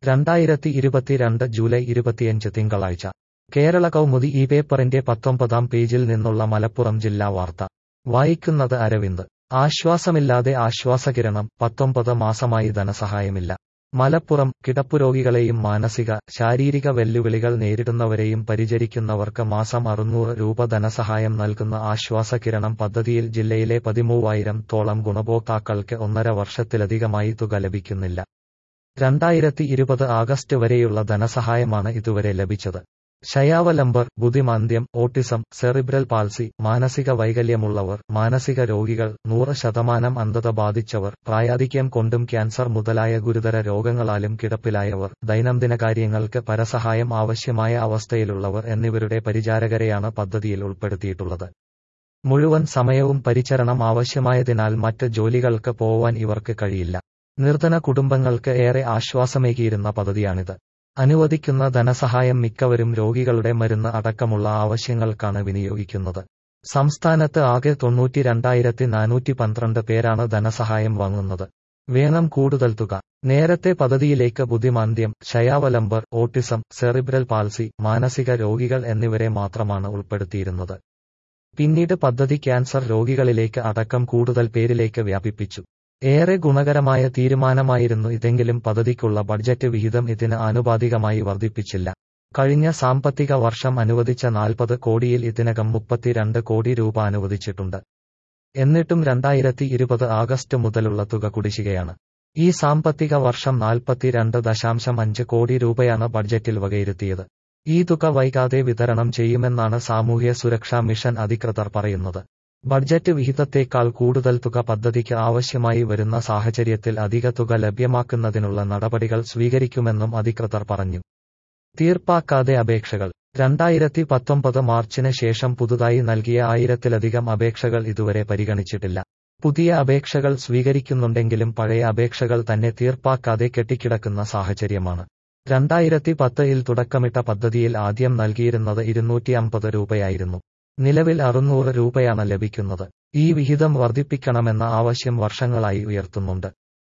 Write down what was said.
രണ്ടായിരത്തി ഇരുപത്തിരണ്ട് ജൂലൈ ഇരുപത്തിയഞ്ച് തിങ്കളാഴ്ച കേരള കൗമുദി ഈ പേപ്പറിന്റെ പത്തൊമ്പതാം പേജിൽ നിന്നുള്ള മലപ്പുറം ജില്ലാ വാർത്ത വായിക്കുന്നത് അരവിന്ദ് ആശ്വാസമില്ലാതെ ആശ്വാസകിരണം പത്തൊമ്പത് മാസമായി ധനസഹായമില്ല മലപ്പുറം കിടപ്പുരോഗികളെയും മാനസിക ശാരീരിക വെല്ലുവിളികൾ നേരിടുന്നവരെയും പരിചരിക്കുന്നവർക്ക് മാസം അറുന്നൂറ് രൂപ ധനസഹായം നൽകുന്ന ആശ്വാസകിരണം പദ്ധതിയിൽ ജില്ലയിലെ പതിമൂവായിരം തോളം ഗുണഭോക്താക്കൾക്ക് ഒന്നര വർഷത്തിലധികമായി തുക ലഭിക്കുന്നില്ല രണ്ടായിരത്തി ഇരുപത് ആഗസ്റ്റ് വരെയുള്ള ധനസഹായമാണ് ഇതുവരെ ലഭിച്ചത് ശയാവലംബർ ബുദ്ധിമാന്ദ്യം ഓട്ടിസം സെറിബ്രൽ പാൾസി മാനസിക വൈകല്യമുള്ളവർ മാനസിക രോഗികൾ നൂറ് ശതമാനം അന്ധത ബാധിച്ചവർ പ്രായാധിക്യം കൊണ്ടും ക്യാൻസർ മുതലായ ഗുരുതര രോഗങ്ങളാലും കിടപ്പിലായവർ ദൈനംദിന കാര്യങ്ങൾക്ക് പരസഹായം ആവശ്യമായ അവസ്ഥയിലുള്ളവർ എന്നിവരുടെ പരിചാരകരെയാണ് പദ്ധതിയിൽ ഉൾപ്പെടുത്തിയിട്ടുള്ളത് മുഴുവൻ സമയവും പരിചരണം ആവശ്യമായതിനാൽ മറ്റ് ജോലികൾക്ക് പോവാൻ ഇവർക്ക് കഴിയില്ല നിർധന കുടുംബങ്ങൾക്ക് ഏറെ ആശ്വാസമേകിയിരുന്ന പദ്ധതിയാണിത് അനുവദിക്കുന്ന ധനസഹായം മിക്കവരും രോഗികളുടെ മരുന്ന് അടക്കമുള്ള ആവശ്യങ്ങൾക്കാണ് വിനിയോഗിക്കുന്നത് സംസ്ഥാനത്ത് ആകെ തൊണ്ണൂറ്റി രണ്ടായിരത്തി നാനൂറ്റി പന്ത്രണ്ട് പേരാണ് ധനസഹായം വാങ്ങുന്നത് വേണം കൂടുതൽ തുക നേരത്തെ പദ്ധതിയിലേക്ക് ബുദ്ധിമാന്ദ്യം ശയാവലംബർ ഓട്ടിസം സെറിബ്രൽ പാൾസി മാനസിക രോഗികൾ എന്നിവരെ മാത്രമാണ് ഉൾപ്പെടുത്തിയിരുന്നത് പിന്നീട് പദ്ധതി ക്യാൻസർ രോഗികളിലേക്ക് അടക്കം കൂടുതൽ പേരിലേക്ക് വ്യാപിപ്പിച്ചു ഏറെ ഗുണകരമായ തീരുമാനമായിരുന്നു ഇതെങ്കിലും പദ്ധതിക്കുള്ള ബഡ്ജറ്റ് വിഹിതം ഇതിന് ആനുപാതികമായി വർദ്ധിപ്പിച്ചില്ല കഴിഞ്ഞ സാമ്പത്തിക വർഷം അനുവദിച്ച നാൽപ്പത് കോടിയിൽ ഇതിനകം മുപ്പത്തിരണ്ട് കോടി രൂപ അനുവദിച്ചിട്ടുണ്ട് എന്നിട്ടും രണ്ടായിരത്തി ഇരുപത് ആഗസ്റ്റ് മുതലുള്ള തുക കുടിശ്ശികയാണ് ഈ സാമ്പത്തിക വർഷം നാൽപ്പത്തിരണ്ട് ദശാംശം അഞ്ച് കോടി രൂപയാണ് ബഡ്ജറ്റിൽ വകയിരുത്തിയത് ഈ തുക വൈകാതെ വിതരണം ചെയ്യുമെന്നാണ് സാമൂഹ്യ സുരക്ഷാ മിഷൻ അധികൃതർ പറയുന്നത് ബഡ്ജറ്റ് വിഹിതത്തേക്കാൾ കൂടുതൽ തുക പദ്ധതിക്ക് ആവശ്യമായി വരുന്ന സാഹചര്യത്തിൽ അധിക തുക ലഭ്യമാക്കുന്നതിനുള്ള നടപടികൾ സ്വീകരിക്കുമെന്നും അധികൃതർ പറഞ്ഞു തീർപ്പാക്കാതെ അപേക്ഷകൾ രണ്ടായിരത്തി പത്തൊമ്പത് മാർച്ചിന് ശേഷം പുതുതായി നൽകിയ ആയിരത്തിലധികം അപേക്ഷകൾ ഇതുവരെ പരിഗണിച്ചിട്ടില്ല പുതിയ അപേക്ഷകൾ സ്വീകരിക്കുന്നുണ്ടെങ്കിലും പഴയ അപേക്ഷകൾ തന്നെ തീർപ്പാക്കാതെ കെട്ടിക്കിടക്കുന്ന സാഹചര്യമാണ് രണ്ടായിരത്തി പത്തിൽ തുടക്കമിട്ട പദ്ധതിയിൽ ആദ്യം നൽകിയിരുന്നത് ഇരുന്നൂറ്റി അമ്പത് രൂപയായിരുന്നു നിലവിൽ അറുന്നൂറ് രൂപയാണ് ലഭിക്കുന്നത് ഈ വിഹിതം വർദ്ധിപ്പിക്കണമെന്ന ആവശ്യം വർഷങ്ങളായി ഉയർത്തുന്നുണ്ട്